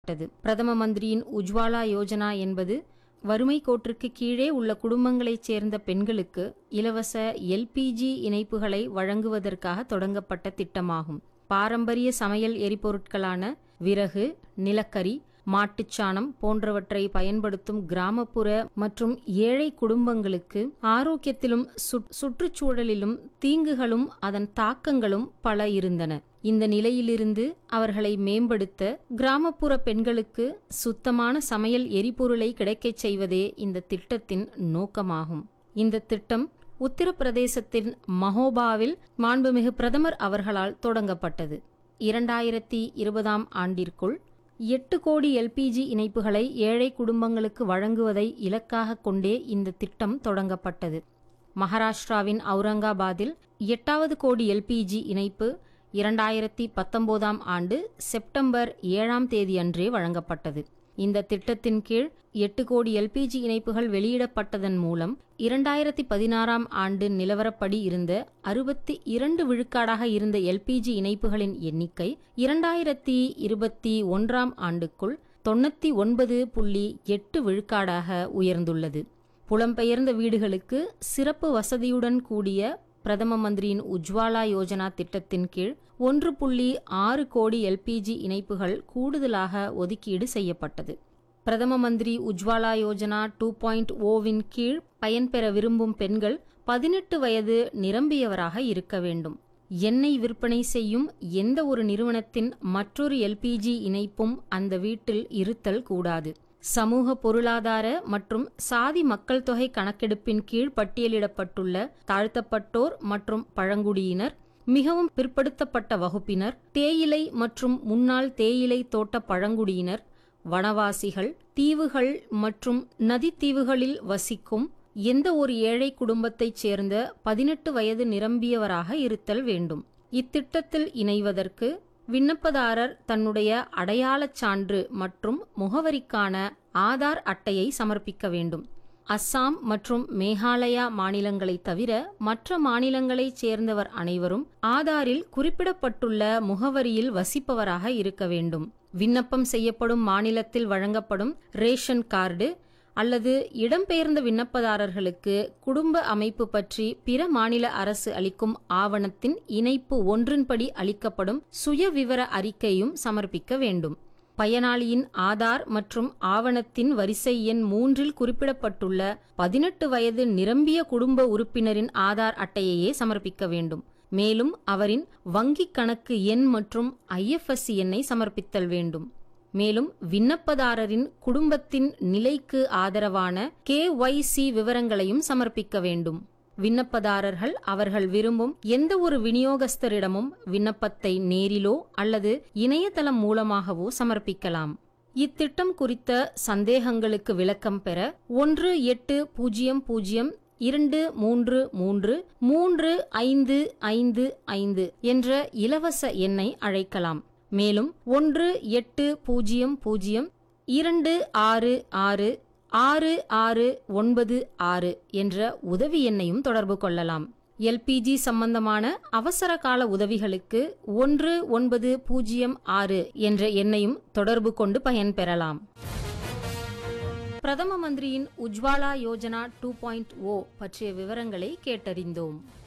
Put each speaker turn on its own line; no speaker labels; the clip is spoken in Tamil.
பட்டது பிரதம மந்திரியின் உஜ்வாலா யோஜனா என்பது வறுமை கோட்டிற்கு கீழே உள்ள குடும்பங்களைச் சேர்ந்த பெண்களுக்கு இலவச எல்பிஜி இணைப்புகளை வழங்குவதற்காக தொடங்கப்பட்ட திட்டமாகும் பாரம்பரிய சமையல் எரிபொருட்களான விறகு நிலக்கரி மாட்டுச்சாணம் போன்றவற்றை பயன்படுத்தும் கிராமப்புற மற்றும் ஏழை குடும்பங்களுக்கு ஆரோக்கியத்திலும் சுற்- சுற்றுச்சூழலிலும் தீங்குகளும் அதன் தாக்கங்களும் பல இருந்தன இந்த நிலையிலிருந்து அவர்களை மேம்படுத்த கிராமப்புற பெண்களுக்கு சுத்தமான சமையல் எரிபொருளை கிடைக்கச் செய்வதே இந்த திட்டத்தின் நோக்கமாகும் இந்த திட்டம் உத்தரப்பிரதேசத்தின் மஹோபாவில் மாண்புமிகு பிரதமர் அவர்களால் தொடங்கப்பட்டது இரண்டாயிரத்தி இருபதாம் ஆண்டிற்குள் எட்டு கோடி எல்பிஜி இணைப்புகளை ஏழை குடும்பங்களுக்கு வழங்குவதை இலக்காக கொண்டே இந்த திட்டம் தொடங்கப்பட்டது மகாராஷ்டிராவின் அவுரங்காபாத்தில் எட்டாவது கோடி எல்பிஜி இணைப்பு இரண்டாயிரத்தி பத்தொன்பதாம் ஆண்டு செப்டம்பர் ஏழாம் தேதியன்றே வழங்கப்பட்டது இந்த திட்டத்தின் கீழ் எட்டு கோடி எல்பிஜி இணைப்புகள் வெளியிடப்பட்டதன் மூலம் இரண்டாயிரத்தி பதினாறாம் ஆண்டு நிலவரப்படி இருந்த அறுபத்தி இரண்டு விழுக்காடாக இருந்த எல்பிஜி இணைப்புகளின் எண்ணிக்கை இரண்டாயிரத்தி இருபத்தி ஒன்றாம் ஆண்டுக்குள் தொண்ணூத்தி ஒன்பது புள்ளி எட்டு விழுக்காடாக உயர்ந்துள்ளது புலம்பெயர்ந்த வீடுகளுக்கு சிறப்பு வசதியுடன் கூடிய பிரதம மந்திரியின் உஜ்வாலா யோஜனா திட்டத்தின் கீழ் ஒன்று புள்ளி ஆறு கோடி எல்பிஜி இணைப்புகள் கூடுதலாக ஒதுக்கீடு செய்யப்பட்டது பிரதம மந்திரி உஜ்வாலா யோஜனா டூ பாயிண்ட் ஓவின் கீழ் பயன்பெற விரும்பும் பெண்கள் பதினெட்டு வயது நிரம்பியவராக இருக்க வேண்டும் எண்ணெய் விற்பனை செய்யும் எந்த ஒரு நிறுவனத்தின் மற்றொரு எல்பிஜி இணைப்பும் அந்த வீட்டில் இருத்தல் கூடாது சமூக பொருளாதார மற்றும் சாதி மக்கள் தொகை கணக்கெடுப்பின் கீழ் பட்டியலிடப்பட்டுள்ள தாழ்த்தப்பட்டோர் மற்றும் பழங்குடியினர் மிகவும் பிற்படுத்தப்பட்ட வகுப்பினர் தேயிலை மற்றும் முன்னாள் தேயிலை தோட்ட பழங்குடியினர் வனவாசிகள் தீவுகள் மற்றும் நதித்தீவுகளில் வசிக்கும் எந்த ஒரு ஏழை குடும்பத்தைச் சேர்ந்த பதினெட்டு வயது நிரம்பியவராக இருத்தல் வேண்டும் இத்திட்டத்தில் இணைவதற்கு விண்ணப்பதாரர் தன்னுடைய அடையாளச் சான்று மற்றும் முகவரிக்கான ஆதார் அட்டையை சமர்ப்பிக்க வேண்டும் அஸ்ஸாம் மற்றும் மேகாலயா மாநிலங்களை தவிர மற்ற மாநிலங்களைச் சேர்ந்தவர் அனைவரும் ஆதாரில் குறிப்பிடப்பட்டுள்ள முகவரியில் வசிப்பவராக இருக்க வேண்டும் விண்ணப்பம் செய்யப்படும் மாநிலத்தில் வழங்கப்படும் ரேஷன் கார்டு அல்லது இடம்பெயர்ந்த விண்ணப்பதாரர்களுக்கு குடும்ப அமைப்பு பற்றி பிற மாநில அரசு அளிக்கும் ஆவணத்தின் இணைப்பு ஒன்றின்படி அளிக்கப்படும் சுயவிவர அறிக்கையும் சமர்ப்பிக்க வேண்டும் பயனாளியின் ஆதார் மற்றும் ஆவணத்தின் வரிசை எண் மூன்றில் குறிப்பிடப்பட்டுள்ள பதினெட்டு வயது நிரம்பிய குடும்ப உறுப்பினரின் ஆதார் அட்டையையே சமர்ப்பிக்க வேண்டும் மேலும் அவரின் வங்கிக் கணக்கு எண் மற்றும் ஐஎஃப்எஸ்சி எண்ணை சமர்ப்பித்தல் வேண்டும் மேலும் விண்ணப்பதாரரின் குடும்பத்தின் நிலைக்கு ஆதரவான கேஒய்சி விவரங்களையும் சமர்ப்பிக்க வேண்டும் விண்ணப்பதாரர்கள் அவர்கள் விரும்பும் எந்த ஒரு விநியோகஸ்தரிடமும் விண்ணப்பத்தை நேரிலோ அல்லது இணையதளம் மூலமாகவோ சமர்ப்பிக்கலாம் இத்திட்டம் குறித்த சந்தேகங்களுக்கு விளக்கம் பெற ஒன்று எட்டு பூஜ்ஜியம் பூஜ்ஜியம் இரண்டு மூன்று மூன்று மூன்று ஐந்து ஐந்து ஐந்து என்ற இலவச எண்ணை அழைக்கலாம் மேலும் ஒன்று எட்டு பூஜ்ஜியம் பூஜ்ஜியம் இரண்டு ஆறு ஆறு ஆறு ஆறு ஒன்பது ஆறு என்ற உதவி எண்ணையும் தொடர்பு கொள்ளலாம் எல்பிஜி சம்பந்தமான அவசர கால உதவிகளுக்கு ஒன்று ஒன்பது பூஜ்ஜியம் ஆறு என்ற எண்ணையும் தொடர்பு கொண்டு பயன்பெறலாம் பிரதம மந்திரியின் Ujjwala Yojana two point O பற்றிய விவரங்களை கேட்டறிந்தோம்